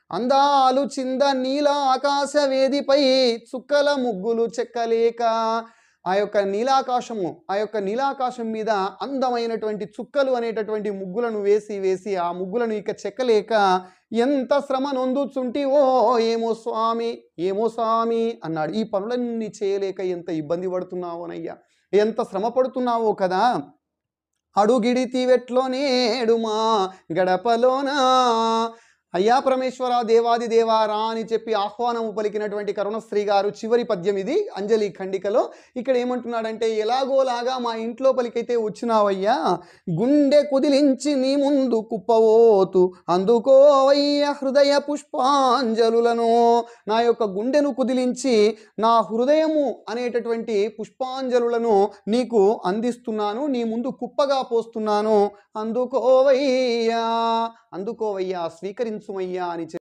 అందాలు చింద నీల ఆకాశ వేదిపై చుక్కల ముగ్గులు చెక్కలేక ఆ యొక్క నీలాకాశము ఆ యొక్క నీలాకాశం మీద అందమైనటువంటి చుక్కలు అనేటటువంటి ముగ్గులను వేసి వేసి ఆ ముగ్గులను ఇక చెక్కలేక ఎంత శ్రమ నొందుచుంటివో ఏమో స్వామి ఏమో స్వామి అన్నాడు ఈ పనులన్నీ చేయలేక ఎంత ఇబ్బంది పడుతున్నావోనయ్యా ఎంత శ్రమ పడుతున్నావో కదా అడుగిడి తీవెట్లోనేడుమా గడపలోనా అయ్యా పరమేశ్వర దేవాది దేవారా అని చెప్పి ఆహ్వానము పలికినటువంటి కరుణశ్రీ గారు చివరి పద్యం ఇది అంజలి ఖండికలో ఇక్కడ ఏమంటున్నాడంటే ఎలాగోలాగా మా ఇంట్లో పలికైతే వచ్చినావయ్యా గుండె కుదిలించి నీ ముందు కుప్పవోతు అందుకోవయ్య హృదయ పుష్పాంజలులను నా యొక్క గుండెను కుదిలించి నా హృదయము అనేటటువంటి పుష్పాంజలులను నీకు అందిస్తున్నాను నీ ముందు కుప్పగా పోస్తున్నాను అందుకోవయ్యా అందుకోవయ్యా స్వీకరించుమయ్యా అని చెప్పి